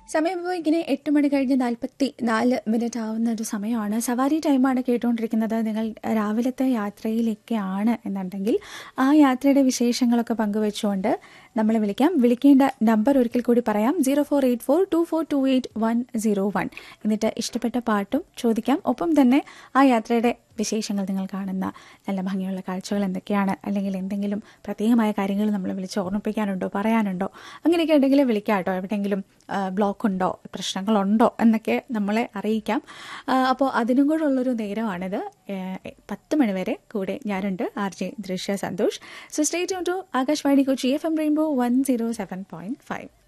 സമയം ഇപ്പോൾ ഇങ്ങനെ എട്ട് മണി കഴിഞ്ഞ് നാൽപ്പത്തി നാല് മിനിറ്റ് ആവുന്ന ഒരു സമയമാണ് സവാരി ടൈമാണ് കേട്ടുകൊണ്ടിരിക്കുന്നത് നിങ്ങൾ രാവിലത്തെ യാത്രയിലേക്കാണ് എന്നുണ്ടെങ്കിൽ ആ യാത്രയുടെ വിശേഷങ്ങളൊക്കെ പങ്കുവെച്ചുകൊണ്ട് നമ്മളെ വിളിക്കാം വിളിക്കേണ്ട നമ്പർ ഒരിക്കൽ കൂടി പറയാം zero four eight four two four two eight one zero one എന്നിട്ട് ഇഷ്ടപ്പെട്ട പാട്ടും ചോദിക്കാം ഒപ്പം തന്നെ ആ യാത്രയുടെ വിശേഷങ്ങൾ നിങ്ങൾ കാണുന്ന നല്ല ഭംഗിയുള്ള കാഴ്ചകൾ എന്തൊക്കെയാണ് അല്ലെങ്കിൽ എന്തെങ്കിലും പ്രത്യേകമായ കാര്യങ്ങൾ നമ്മൾ വിളിച്ച് ഓർമ്മിപ്പിക്കാനുണ്ടോ പറയാനുണ്ടോ അങ്ങനെയൊക്കെ ഉണ്ടെങ്കിൽ വിളിക്കാം കേട്ടോ എവിടെയെങ്കിലും ബ്ലോക്ക് ഉണ്ടോ പ്രശ്നങ്ങളുണ്ടോ എന്നൊക്കെ നമ്മളെ അറിയിക്കാം ആ, അപ്പോൾ അതിനും കൂടെ ഉള്ളൊരു നേരമാണിത് ഏഹ്, പത്ത് മണിവരെ കൂടെ ഞാനുണ്ട് R J Drishya Santhosh so stay tune to Akashvani Kochi F M rainbow one zero seven point five